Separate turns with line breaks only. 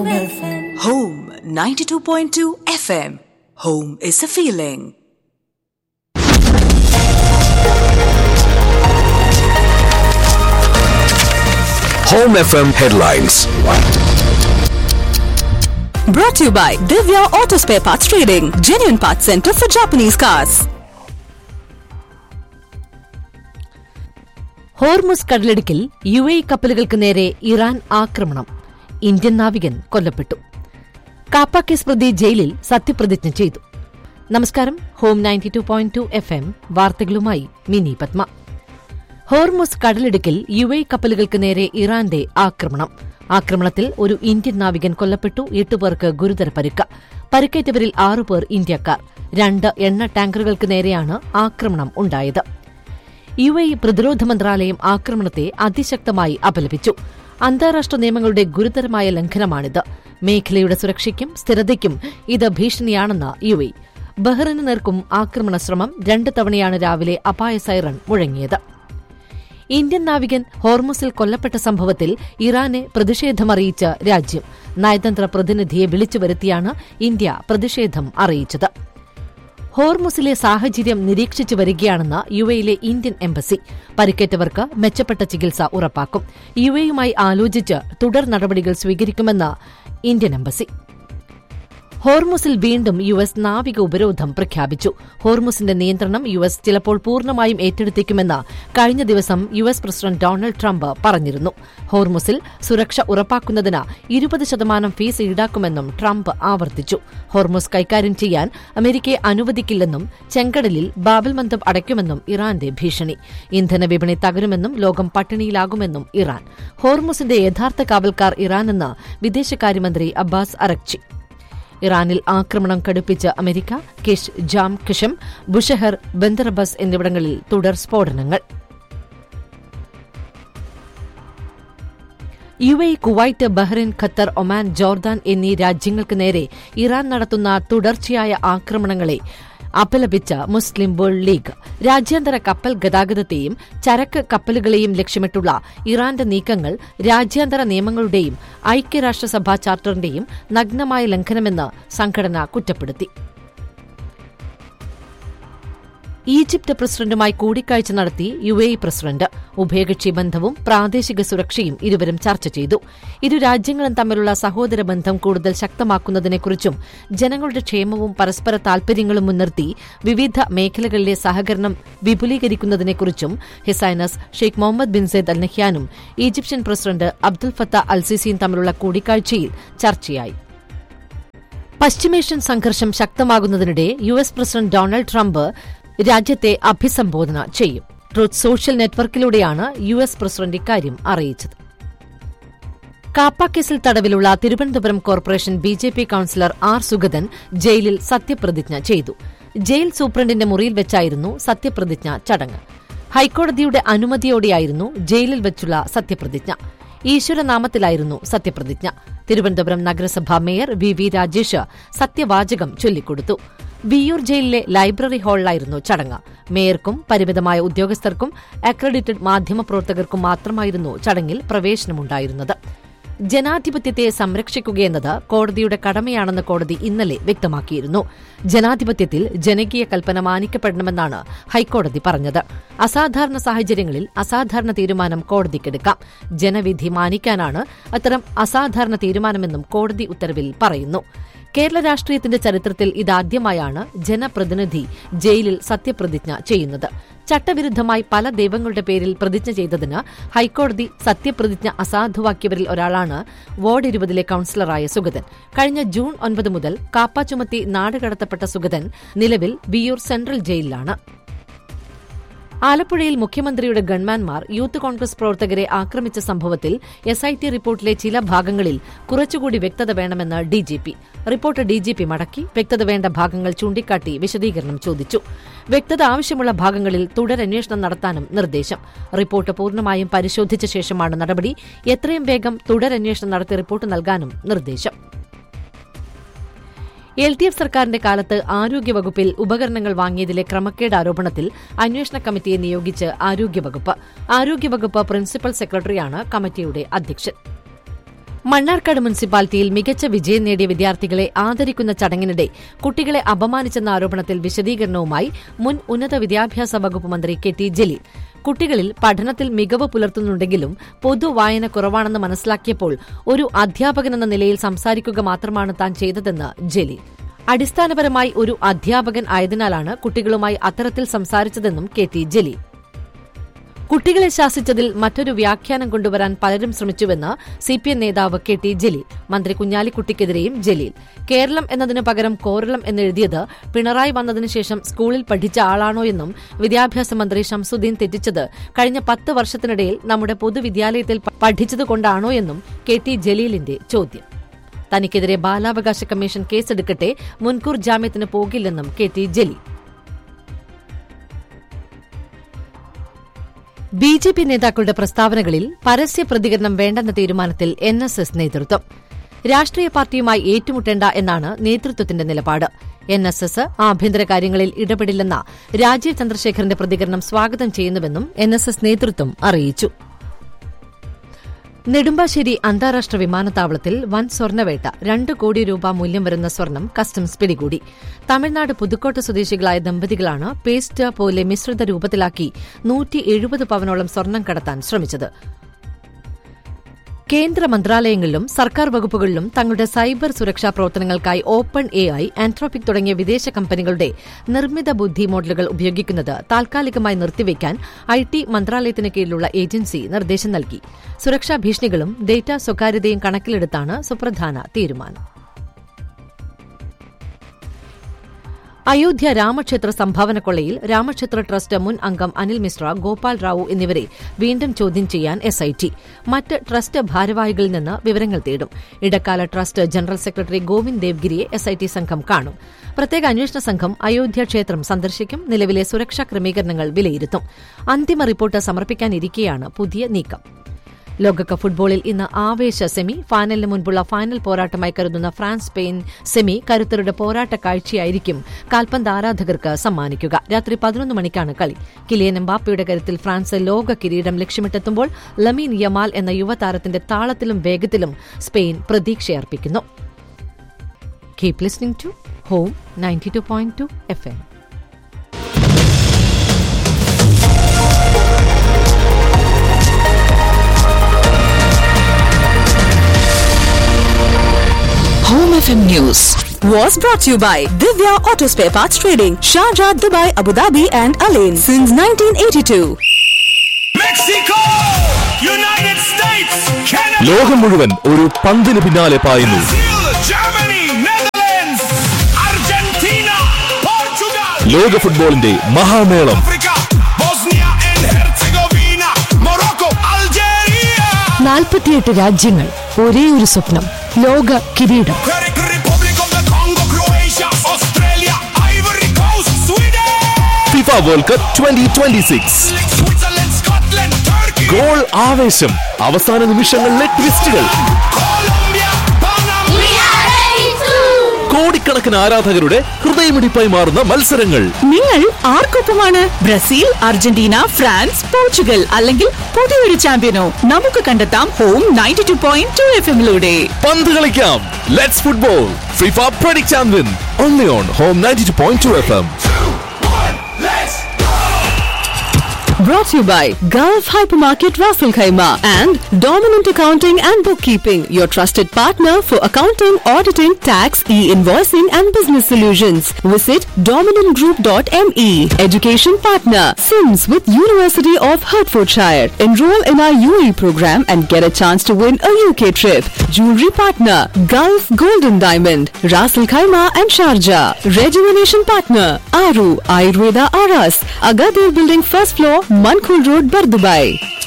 Home FM.
Home 92.2 FM. Home is a feeling.
Home FM headlines.
Brought to you by Divya Auto Spare Parts Trading, genuine parts center for Japanese cars.
Hormuz കടലിടുക്കിൽ U A കപ്പലുകൾക്ക് നേരെ Iran ആക്രമണം Indian നാവികൻ കൊല്ലപ്പെട്ടു KAAPA case പ്രതി ജയിലിൽ സത്യപ്രതിജ്ഞ ചെയ്തു നമസ്കാരം Home ninety two point two F M വാർത്തകളുമായി മിനി പത്മ ഹോർമുസ് കടലിടുക്കിൽ യു എ കപ്പലുകൾക്ക് നേരെ ഇറാന്റെ ആക്രമണം ആക്രമണത്തിൽ ഒരു ഇന്ത്യൻ നാവികൻ കൊല്ലപ്പെട്ടു എട്ടുപേർക്ക് ഗുരുതര പരുക്ക് പരിക്കേറ്റവരിൽ ആറുപേർ ഇന്ത്യക്കാർ രണ്ട് എണ്ണ ടാങ്കറുകൾക്ക് നേരെയാണ് ആക്രമണം ഉണ്ടായത് യു എ പ്രതിരോധ മന്ത്രാലയം ആക്രമണത്തെ അതിശക്തമായി അപലപിച്ചു അന്താരാഷ്ട്ര നിയമങ്ങളുടെ ഗുരുതരമായ ലംഘനമാണിത് മേഖലയുടെ സുരക്ഷയ്ക്കും സ്ഥിരതയ്ക്കും ഇത് ഭീഷണിയാണെന്ന് യു എ ബഹ്റിന് നേർക്കും ആക്രമണ ശ്രമം രണ്ട് തവണയാണ് രാവിലെ അപായ സൈറൺ മുഴങ്ങിയത് ഇന്ത്യൻ നാവികൻ ഹോർമുസിൽ കൊല്ലപ്പെട്ട സംഭവത്തിൽ ഇറാനെ പ്രതിഷേധമറിയിച്ച രാജ്യം നയതന്ത്ര പ്രതിനിധിയെ വിളിച്ചു വരുത്തിയാണ് ഇന്ത്യ പ്രതിഷേധം അറിയിച്ചത് ഹോർമുസിലെ സാഹചര്യം നിരീക്ഷിച്ചു വരികയാണെന്ന് യു എയിലെ ഇന്ത്യൻ എംബസി പരിക്കേറ്റവർക്ക് മെച്ചപ്പെട്ട ചികിത്സ ഉറപ്പാക്കും യു എയുമായി ആലോചിച്ച് തുടർ നടപടികൾ സ്വീകരിക്കുമെന്ന് ഇന്ത്യൻ എംബസി ഹോർമുസിൽ വീണ്ടും യു എസ് നാവിക ഉപരോധം പ്രഖ്യാപിച്ചു ഹോർമുസിന്റെ നിയന്ത്രണം യു എസ് ചിലപ്പോൾ പൂർണ്ണമായും ഏറ്റെടുത്തേക്കുമെന്ന് കഴിഞ്ഞ ദിവസം U S president Donald Trump പറഞ്ഞിരുന്നു ഹോർമുസിൽ സുരക്ഷ ഉറപ്പാക്കുന്നതിന് ഇരുപത് ശതമാനം ഫീസ് ഈടാക്കുമെന്നും ട്രംപ് ആവർത്തിച്ചു ഹോർമുസ് കൈകാര്യം ചെയ്യാൻ അമേരിക്കയെ അനുവദിക്കില്ലെന്നും ചെങ്കടലിൽ ബാബൽ മന്ദം അടയ്ക്കുമെന്നും ഇറാന്റെ ഭീഷണി ഇന്ധന വിപണി തകരുമെന്നും ലോകം പട്ടിണിയിലാകുമെന്നും ഇറാൻ ഹോർമുസിന്റെ യഥാർത്ഥ കാവൽക്കാർ ഇറാനെന്ന് വിദേശകാര്യമന്ത്രി അബ്ബാസ് അറക്ചി ഇറാനിൽ ആക്രമണം കടുപ്പിച്ച അമേരിക്ക കിഷ് ജാം കിഷം ബുഷഹർ ബന്ദറബസ് എന്നിവിടങ്ങളിൽ തുടർ സ്ഫോടനങ്ങൾ U A Kuwait Bahrain Qatar Oman Jordan എന്നീ രാജ്യങ്ങൾക്ക് നേരെ ഇറാൻ നടത്തുന്ന തുടർച്ചയായ ആക്രമണങ്ങളെ അപലപിച്ച മുസ്ലിം വേൾഡ് ലീഗ് രാജ്യാന്തര കപ്പൽ ഗതാഗതത്തെയും ചരക്ക് കപ്പലുകളെയും ലക്ഷ്യമിട്ടുള്ള ഇറാന്റെ നീക്കങ്ങൾ രാജ്യാന്തര നിയമങ്ങളുടെയും ഐക്യരാഷ്ട്രസഭാ ചാർട്ടറിന്റെയും നഗ്നമായ ലംഘനമെന്ന് സംഘടന കുറ്റപ്പെടുത്തി ഈജിപ്ത് പ്രസിഡന്റുമായി കൂടിക്കാഴ്ച നടത്തി യു എ പ്രസിഡന്റ് ഉഭയകക്ഷി ബന്ധവും പ്രാദേശിക സുരക്ഷയും ഇരുവരും ചർച്ച ചെയ്തു ഇരു രാജ്യങ്ങളും തമ്മിലുള്ള സഹോദര ബന്ധം കൂടുതൽ ശക്തമാക്കുന്നതിനെക്കുറിച്ചും ജനങ്ങളുടെ ക്ഷേമവും പരസ്പര താൽപര്യങ്ങളും മുൻനിർത്തി വിവിധ മേഖലകളിലെ സഹകരണം വിപുലീകരിക്കുന്നതിനെക്കുറിച്ചും his highness Sheikh Mohammed bin Zayed Al നഹ്യാനും ഈജിപ്ഷ്യൻ പ്രസിഡന്റ് അബ്ദുൽ ഫത്ത അൽസിസിയും തമ്മിലുള്ള കൂടിക്കാഴ്ചയിൽ ചർച്ചയായി പശ്ചിമേഷ്യൻ സംഘർഷം ശക്തമാകുന്നതിനിടെ U S president Donald Trump രാജ്യത്തെ അഭിസംബോധന ചെയ്യും ട്രൂത്ത് സോഷ്യൽ നെറ്റ്വർക്കിലൂടെയാണ് യു എസ് പ്രസിഡന്റ് ഇക്കാര്യം അറിയിച്ചത് കാപ്പ കേസിൽ തടവിലുള്ള Thiruvananthapuram corporation B J P councillor R Sugathan ജയിലിൽ സത്യപ്രതിജ്ഞ ചെയ്തു ജയിൽ സൂപ്രണ്ടിന്റെ മുറിയിൽ വെച്ചായിരുന്നു സത്യപ്രതിജ്ഞ ചടങ്ങ് ഹൈക്കോടതിയുടെ അനുമതിയോടെയായിരുന്നു ജയിലിൽ വെച്ചുള്ള സത്യപ്രതിജ്ഞ ഈശ്വരനാമത്തിലായിരുന്നു സത്യപ്രതിജ്ഞ തിരുവനന്തപുരം നഗരസഭാ മേയർ വി വി രാജേഷ് സത്യവാചകം ചൊല്ലിക്കൊടുത്തു വിയൂർ ജയിലിലെ ലൈബ്രറി ഹാളിലായിരുന്നു ചടങ്ങ് മേയർക്കും പരിമിതമായ ഉദ്യോഗസ്ഥർക്കും അക്രഡിറ്റഡ് മാധ്യമപ്രവർത്തകർക്കും മാത്രമായിരുന്നു ചടങ്ങിൽ പ്രവേശനമുണ്ടായിരുന്നത് ജനാധിപത്യത്തെ സംരക്ഷിക്കുകയെന്നത് കോടതിയുടെ കടമയാണെന്ന് കോടതി ഇന്നലെ വ്യക്തമാക്കിയിരുന്നു ജനാധിപത്യത്തിൽ ജനകീയ കൽപ്പന മാനിക്കപ്പെടണമെന്നാണ് ഹൈക്കോടതി പറഞ്ഞത് അസാധാരണ സാഹചര്യങ്ങളിൽ അസാധാരണ തീരുമാനം കോടതിക്കെടുക്കാം ജനവിധി മാനിക്കാനാണ് അത്തരം അസാധാരണ തീരുമാനമെന്നും കോടതി ഉത്തരവിൽ പറയുന്നു കേരള രാഷ്ട്രീയത്തിന്റെ ചരിത്രത്തിൽ ഇതാദ്യമായാണ് ജനപ്രതിനിധി ജയിലിൽ സത്യപ്രതിജ്ഞ ചെയ്യുന്നത് ചട്ടവിരുദ്ധമായി പല ദൈവങ്ങളുടെ പേരിൽ പ്രതിജ്ഞ ചെയ്തതിന് ഹൈക്കോടതി സത്യപ്രതിജ്ഞ അസാധുവാക്കിയവരിൽ ഒരാളാണ് വാർഡ് ഇരുപതിലെ കൌൺസിലറായ സുഗതൻ കഴിഞ്ഞ ജൂൺ ഒൻപത് മുതൽ കാപ്പ ചുമത്തി നാടുകടത്തപ്പെട്ട സുഗതൻ നിലവിൽ വിയൂർ സെൻട്രൽ ജയിലിലാണ് ആലപ്പുഴയിൽ മുഖ്യമന്ത്രിയുടെ ഗൺമാൻമാർ യൂത്ത് കോൺഗ്രസ് പ്രവർത്തകരെ ആക്രമിച്ച സംഭവത്തിൽ എസ് ഐ ടി റിപ്പോർട്ടിലെ ചില ഭാഗങ്ങളിൽ കുറച്ചുകൂടി വ്യക്തത വേണമെന്ന് ഡിജിപി റിപ്പോർട്ട് ഡിജിപി മടക്കി വ്യക്തത വേണ്ട ഭാഗങ്ങൾ ചൂണ്ടിക്കാട്ടി വിശദീകരണം ചോദിച്ചു വ്യക്തത ആവശ്യമുള്ള ഭാഗങ്ങളിൽ തുടരന്വേഷണം നടത്താനും നിർദ്ദേശം റിപ്പോർട്ട് പൂർണ്ണമായും പരിശോധിച്ച ശേഷമാണ് നടപടി എത്രയും വേഗം തുടരന്വേഷണം നടത്തി റിപ്പോർട്ട് നൽകാനും നിർദ്ദേശം എൽ ഡി എഫ് സർക്കാരിന്റെ കാലത്ത് ആരോഗ്യവകുപ്പിൽ ഉപകരണങ്ങൾ വാങ്ങിയതിലെ ക്രമക്കേട് ആരോപണത്തിൽ അന്വേഷണ കമ്മിറ്റിയെ നിയോഗിച്ച് ആരോഗ്യവകുപ്പ് ആരോഗ്യവകുപ്പ് പ്രിൻസിപ്പൽ സെക്രട്ടറിയാണ് കമ്മിറ്റിയുടെ അധ്യക്ഷൻ മണ്ണാർക്കാട് മുനിസിപ്പാലിറ്റിയിൽ മികച്ച വിജയം നേടിയ വിദ്യാർത്ഥികളെ ആദരിക്കുന്ന ചടങ്ങിനിടെ കുട്ടികളെ അപമാനിച്ചെന്ന ആരോപണത്തിൽ വിശദീകരണവുമായി മുൻ ഉന്നത വിദ്യാഭ്യാസ വകുപ്പ് മന്ത്രി കെ ടി ജലീൽ കുട്ടികളിൽ പഠനത്തിൽ മികവ് പുലർത്തുന്നുണ്ടെങ്കിലും പൊതുവായന കുറവാണെന്ന് മനസ്സിലാക്കിയപ്പോൾ ഒരു അധ്യാപകനെന്ന നിലയിൽ സംസാരിക്കുക മാത്രമാണ് താൻ ചെയ്തതെന്ന് ജലീൽ അടിസ്ഥാനപരമായി ഒരു അധ്യാപകൻ ആയതിനാലാണ് കുട്ടികളുമായി അത്തരത്തിൽ സംസാരിച്ചതെന്നും കെ ടി ജലീൽ കുട്ടികളെ ശാസിച്ചതിൽ മറ്റൊരു വ്യാഖ്യാനം കൊണ്ടുവരാൻ പലരും ശ്രമിച്ചുവെന്ന് സിപിഎം നേതാവ് കെ ടി ജലീൽ മന്ത്രി കുഞ്ഞാലിക്കുട്ടിക്കെതിരെയും ജലീൽ കേരളം എന്നതിനു പകരം കോരളം എന്നെഴുതിയത് പിണറായി വന്നതിനു ശേഷം സ്കൂളിൽ പഠിച്ച ആളാണോ എന്നും വിദ്യാഭ്യാസ മന്ത്രി ഷംസുദ്ദീൻ തെറ്റിച്ചത് കഴിഞ്ഞ പത്ത് വർഷത്തിനിടയിൽ നമ്മുടെ പൊതുവിദ്യാലയത്തിൽ പഠിച്ചതുകൊണ്ടാണോ എന്നും കെ ടി ജലീലിന്റെ ചോദ്യം തനിക്കെതിരെ ബാലാവകാശ കമ്മീഷൻ കേസെടുക്കട്ടെ മുൻകൂർ ജാമ്യത്തിന് പോകില്ലെന്നും K T Jaleel B J P നേതാക്കളുടെ പ്രസ്താവനകളിൽ പരസ്യ പ്രതികരണം വേണ്ടെന്ന തീരുമാനത്തിൽ എൻ എസ് എസ് നേതൃത്വം രാഷ്ട്രീയ പാർട്ടിയുമായി ഏറ്റുമുട്ടേണ്ട എന്നാണ് നേതൃത്വത്തിന്റെ നിലപാട് എൻ എസ് എസ് ആഭ്യന്തര കാര്യങ്ങളിൽ ഇടപെടില്ലെന്ന രാജീവ് ചന്ദ്രശേഖരന്റെ പ്രതികരണം സ്വാഗതം ചെയ്യുന്നുവെന്നും എൻ എസ് എസ് നേതൃത്വം അറിയിച്ചു നെടുമ്പാശ്ശേരി അന്താരാഷ്ട്ര വിമാനത്താവളത്തിൽ വൻ സ്വർണ്ണവേട്ട രണ്ട് കോടി രൂപ മൂല്യം വരുന്ന സ്വർണം കസ്റ്റംസ് പിടികൂടി തമിഴ്നാട് പുതുക്കോട്ട സ്വദേശികളായ ദമ്പതികളാണ് പേസ്റ്റ് പോലെ മിശ്രിത രൂപത്തിലാക്കി നൂറ്റി എഴുപത് പവനോളം സ്വർണം കടത്താൻ ശ്രമിച്ചത് കേന്ദ്ര മന്ത്രാലയങ്ങളിലും സർക്കാർ വകുപ്പുകളിലും തങ്ങളുടെ സൈബർ സുരക്ഷാ പ്രവർത്തനങ്ങൾക്കായി ഓപ്പൺ എ ഐ ആൻട്രോപിക് തുടങ്ങിയ വിദേശ കമ്പനികളുടെ നിർമ്മിത ബുദ്ധി മോഡലുകൾ ഉപയോഗിക്കുന്നത് താൽക്കാലികമായി നിർത്തിവെക്കാൻ ഐ ടി മന്ത്രാലയത്തിന് കീഴിലുള്ള ഏജൻസി നിർദ്ദേശം നൽകി സുരക്ഷാ ഭീഷണികളും ഡേറ്റ സ്വകാര്യതയും കണക്കിലെടുത്താണ് സുപ്രധാന തീരുമാനം അയോധ്യ രാമക്ഷേത്ര സംഭാവന കൊള്ളയിൽ രാമക്ഷേത്ര ട്രസ്റ്റ് മുൻ അംഗം അനിൽ മിശ്ര ഗോപാൽ റാവു എന്നിവരെ വീണ്ടും ചോദ്യം ചെയ്യാൻ എസ്ഐടി മറ്റ് ട്രസ്റ്റ് ഭാരവാഹികളിൽ നിന്ന് വിവരങ്ങൾ തേടും ഇടക്കാല ട്രസ്റ്റ് ജനറൽ സെക്രട്ടറി ഗോവിന്ദ് ദേവ്ഗിരിയെ എസ്ഐടി സംഘം കാണും പ്രത്യേക അന്വേഷണ സംഘം അയോധ്യ ക്ഷേത്രം സന്ദർശിക്കും നിലവിലെ സുരക്ഷാ ക്രമീകരണങ്ങൾ വിലയിരുത്തും അന്തിമ റിപ്പോർട്ട് സമർപ്പിക്കാനിരിക്കെയാണ് പുതിയ നീക്കം ലോകകപ്പ് ഫുട്ബോളിൽ ഇന്ന് ആവേശ സെമി ഫൈനലിന് മുൻപുള്ള ഫൈനൽ പോരാട്ടമായി കരുതുന്ന ഫ്രാൻസ് സ്പെയിൻ സെമി കരുത്തരുടെ പോരാട്ട കാഴ്ചയായിരിക്കും കാൽപന്ത് ആരാധകർക്ക് സമ്മാനിക്കുക രാത്രി പതിനൊന്ന് മണിക്കാണ് കളി കിലിയൻ എംബാപ്പയുടെ കരുത്തിൽ ഫ്രാൻസ് ലോക കിരീടം ലക്ഷ്യമിട്ടെത്തുമ്പോൾ ലമീൻ യമാൽ എന്ന യുവതാരത്തിന്റെ താളത്തിലും വേഗത്തിലും സ്പെയിൻ പ്രതീക്ഷയർപ്പിക്കുന്നു keep listening to Home ninety two point two F M
Home FM News was brought to you by Divya Auto Spare Parts Trading, Sharjah, Dubai, Abu Dhabi, and Alain since 1982.
Mexico!
United States, Canada,
ലോകം മുഴുവൻ ഒരു പന്തിന് പിന്നാലെ പായുന്നു
Brazil, Germany, Netherlands, Argentina, Portugal,
ലോക ഫുട്ബോളിന്റെ മഹാമേളം
Africa, Bosnia and Herzegovina, Morocco, Algeria,
നാൽപ്പത്തിയെട്ട് രാജ്യങ്ങൾ ഒരേ ഒരു സ്വപ്നം ലോക കിരീടം
Czech Republic of the Congo, Croatia, Australia, Ivory Coast, Sweden,
FIFA world cup twenty twenty six
Switzerland, Scotland, Turkey,
goal ആവേശം അവസാന നിമിഷങ്ങളിലെ ട്വിസ്റ്റുകൾ
Colombia, Panama,
കോടിക്കണക്കിന് ആരാധകരുടെ ഹൃദയമിടിപ്പായി മാറുന്ന മത്സരങ്ങൾ
നിങ്ങൾ ആർക്കൊപ്പമാണ് ബ്രസീൽ അർജന്റീന ഫ്രാൻസ് പോർച്ചുഗൽ അല്ലെങ്കിൽ പുതിയൊരു ചാമ്പ്യനോ നമുക്ക് കണ്ടെത്താം Home ninety two point two F എമ്മിലൂടെ
പന്ത് കളിക്കാം let's football FIFA predict and win only on Home ninety two point two F M
let's
Brought to you by Gulf Hypermarket Raffle Khaima and Dominant Accounting and Bookkeeping, your trusted partner for accounting, auditing, tax, e-invoicing and business solutions. Visit dominantgroup.me. Education partner, Sims with University of Hertfordshire. Enroll in our UE program and get a chance to win a UK trip. Jewelry partner, Gulf Golden Diamond, Raffle Khaima and Sharjah. Rejuvenation partner, Aru Ayurveda Aras, Agadir Building first floor, Mankul Road, Bardubai.